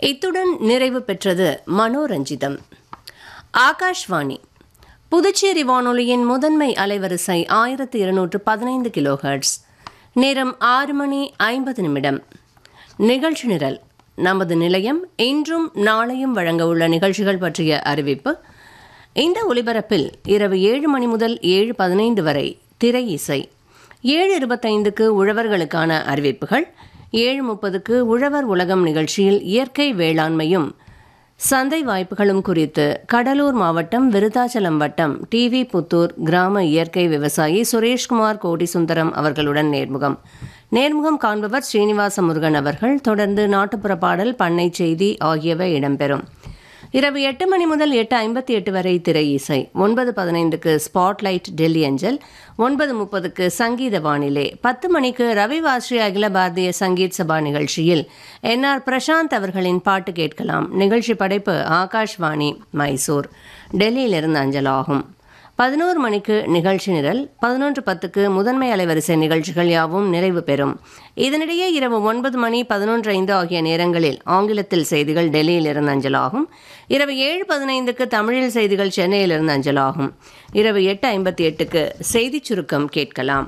இத்துடன் நிறைவு பெற்றது மனோரஞ்சிதம் ஆகாஷ்வாணி புதுச்சேரி வானொலியின் முதன்மை அலைவரிசை ஆயிரத்தி இருநூற்று பதினைந்து கிலோஹெர்ட்ஸ் நேரம் ஆறு மணி ஐம்பது நிமிடம் நிகழ்ச்சி நிரல் நமது நிலையம் இன்றும் நாளையும் வழங்க உள்ள நிகழ்ச்சிகள் பற்றிய அறிவிப்பு இந்த ஒலிபரப்பில் இரவு ஏழு மணி முதல் ஏழு பதினைந்து வரை திரை இசை ஏழு இருபத்தைந்துக்கு உழவர்களுக்கான அறிவிப்புகள் ஏழு முப்பதுக்கு உழவர் உலகம் நிகழ்ச்சியில் இயற்கை வேளாண்மையும் சந்தை வாய்ப்புகளும் குறித்து கடலூர் மாவட்டம் விருதாச்சலம் வட்டம் டிவி புத்தூர் கிராம இயற்கை விவசாயி சுரேஷ்குமார் கோடி சுந்தரம் அவர்களுடன் நேர்முகம் நேர்முகம் காண்பவர் ஸ்ரீனிவாச முருகன் அவர்கள் தொடர்ந்து நாட்டுப்புற பாடல் பண்ணை செய்தி ஆகியவை இடம்பெறும் இரவு எட்டு மணி முதல் எட்டு ஐம்பத்தி எட்டு வரை திரை இசை ஒன்பது பதினைந்துக்கு ஸ்பாட்லைட் டெல்லி அஞ்சல் ஒன்பது முப்பதுக்கு சங்கீத வானிலை பத்து மணிக்கு ரவி வாஸ்ரீ அகில பாரதிய சங்கீத் சபா நிகழ்ச்சியில் என் ஆர் பிரசாந்த் அவர்களின் பாட்டு கேட்கலாம் நிகழ்ச்சி படைப்பு ஆகாஷ்வாணி மைசூர் டெல்லியிலிருந்து அஞ்சலாகும் பதினோரு மணிக்கு நிகழ்ச்சி நிரல் பதினொன்று பத்துக்கு முதன்மை அலைவரிசை நிகழ்ச்சிகள் யாவும் நிறைவு பெறும் இதனிடையே இரவு ஒன்பது மணி பதினொன்று ஐந்து ஆகிய நேரங்களில் ஆங்கிலத்தில் செய்திகள் டெல்லியிலிருந்து அஞ்சலாகும் இரவு ஏழு பதினைந்துக்கு தமிழில் செய்திகள் சென்னையிலிருந்து அஞ்சலாகும் இரவு எட்டு ஐம்பத்தி எட்டுக்கு செய்திச் சுருக்கம் கேட்கலாம்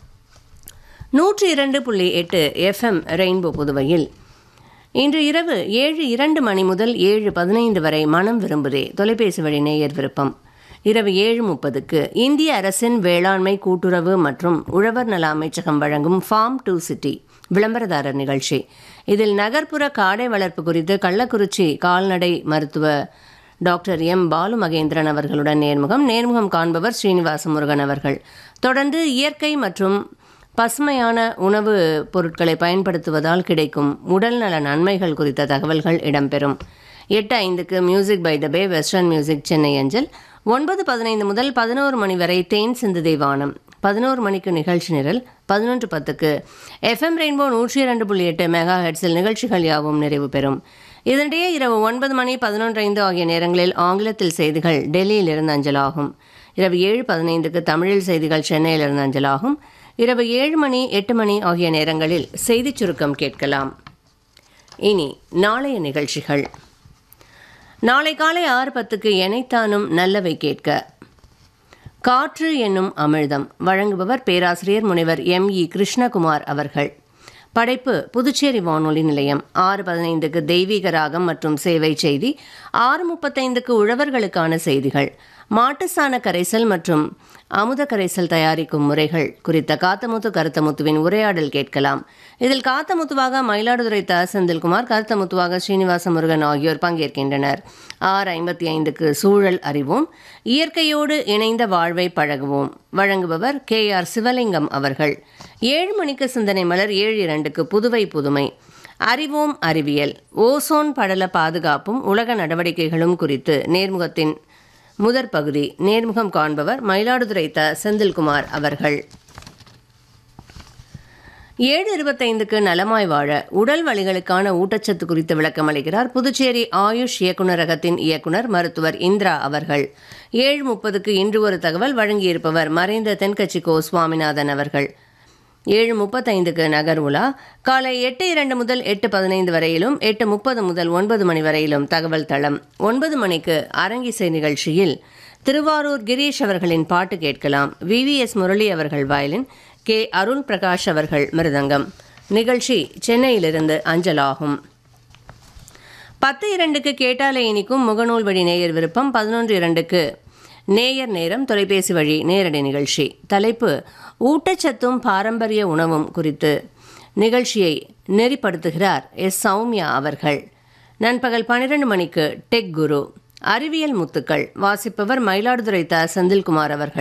நூற்றி இரண்டு புள்ளி எட்டு எஃப்எம் ரெயின்போ புதுவையில் இன்று இரவு ஏழு இரண்டு மணி முதல் ஏழு பதினைந்து வரை மனம் விரும்புதே தொலைபேசி வழி நேயர் விருப்பம் இரவு ஏழு முப்பதுக்கு இந்திய அரசின் வேளாண்மை கூட்டுறவு மற்றும் உழவர் நல அமைச்சகம் வழங்கும் ஃபார்ம் டு சிட்டி விளம்பரதாரர் நிகழ்ச்சி இதில் நகர்ப்புற காடை வளர்ப்பு குறித்து கள்ளக்குறிச்சி கால்நடை மருத்துவ டாக்டர் எம் பாலு மகேந்திரன் அவர்களுடன் நேர்முகம் நேர்முகம் காண்பவர் ஸ்ரீனிவாச முருகன் அவர்கள் தொடர்ந்து இயற்கை மற்றும் பசுமையான உணவு பொருட்களை பயன்படுத்துவதால் கிடைக்கும் உடல்நல நன்மைகள் குறித்த தகவல்கள் இடம்பெறும் எட்டு ஐந்துக்கு music by the bay western music Chennai அஞ்சல் ஒன்பது பதினைந்து முதல் பதினோரு மணி வரை தேன் சிந்து தேவானம் பதினோரு மணிக்கு நிகழ்ச்சி நிரல் பதினொன்று பத்துக்கு எஃப்எம் ரெயின்போ நூற்றி இரண்டு புள்ளி எட்டு மெகா ஹெட்ஸில் நிகழ்ச்சிகள் யாவும் நிறைவு பெறும் இதனிடையே இரவு ஒன்பது மணி பதினொன்று ஐந்து ஆகிய நேரங்களில் ஆங்கிலத்தில் செய்திகள் டெல்லியிலிருந்து அஞ்சலாகும் இரவு ஏழு பதினைந்துக்கு தமிழில் செய்திகள் சென்னையிலிருந்து அஞ்சலாகும் இரவு ஏழு மணி எட்டு மணி ஆகிய நேரங்களில் செய்திச் சுருக்கம் கேட்கலாம் இனி நாளைய நிகழ்ச்சிகள் நாளை காலை ஆறு பத்துக்கு எனைத்தானும் நல்லவை கேட்க காற்று என்னும் அமிழ்தம் வழங்குபவர் பேராசிரியர் முனைவர் எம் இ கிருஷ்ணகுமார் அவர்கள் படைப்பு புதுச்சேரி வானொலி நிலையம் ஆறு பதினைந்துக்கு தெய்வீக ராகம் மற்றும் சேவை செய்தி ஆறு முப்பத்தைந்துக்கு உழவர்களுக்கான செய்திகள் மாட்டுசாண கரைசல் மற்றும் அமுத கரைசல் தயாரிக்கும் முறைகள் குறித்த காத்தமுத்து கருத்தமுத்துவின் உரையாடல் கேட்கலாம் இதில் காத்தமுத்துவாக மயிலாடுதுறை த செந்தில்குமார் கருத்தமுத்துவாக ஸ்ரீனிவாச முருகன் ஆகியோர் பங்கேற்கின்றனர் ஆறு ஐம்பத்தி ஐந்துக்கு சூழல் அறிவோம் இயற்கையோடு இணைந்த வாழ்வை பழகுவோம் வழங்குபவர் கே ஆர் சிவலிங்கம் அவர்கள் ஏழு மணிக்கு சிந்தனை மலர் ஏழு இரண்டுக்கு புதுவை புதுமை அறிவோம் அறிவியல் ஓசோன் படல பாதுகாப்பும் உலக நடவடிக்கைகளும் குறித்து நேர்முகத்தின் முதற் பகுதி நேர்முகம் காண்பவர் மயிலாடுதுறை த செந்தில்குமார் அவர்கள் ஏழு இருபத்தைந்துக்கு நலமாய் வாழ உடல் வலிகளுக்கான ஊட்டச்சத்து குறித்து விளக்கம் அளிக்கிறார் புதுச்சேரி ஆயுஷ் இயக்குநரகத்தின் இயக்குனர் மருத்துவர் இந்திரா அவர்கள் ஏழு முப்பதுக்கு இன்று ஒரு தகவல் வழங்கியிருப்பவர் மறைந்த தென்கட்சி கோ சுவாமிநாதன் அவர்கள் ஏழு முப்பத்தைந்துக்கு நகர் உலா காலை எட்டு இரண்டு முதல் எட்டு பதினைந்து வரையிலும் எட்டு முப்பது முதல் ஒன்பது மணி வரையிலும் தகவல் தளம் ஒன்பது மணிக்கு அரங்கிசை நிகழ்ச்சியில் திருவாரூர் கிரீஷ் அவர்களின் பாட்டு கேட்கலாம் விவிஎஸ் முரளி அவர்கள் வயலின் கே அருண் பிரகாஷ் அவர்கள் மிருதங்கம் நிகழ்ச்சி சென்னையிலிருந்து அஞ்சலாகும் பத்து இரண்டுக்கு கேட்டாலே இனிக்கும் முகநூல் வழி நேயர் விருப்பம் பதினொன்று இரண்டுக்கு நேயர் நேரம் தொலைபேசி வழி நேரடி நிகழ்ச்சி தலைப்பு ஊட்டச்சத்தும் பாரம்பரிய உணவும் குறித்து நிகழ்ச்சியை நெறிப்படுத்துகிறார் எஸ் சௌமியா அவர்கள் நண்பகல் பன்னிரண்டு மணிக்கு டெக் குரு அறிவியல் முத்துக்கள் வாசிப்பவர் மயிலாடுதுறை த செந்தில்குமார் அவர்கள்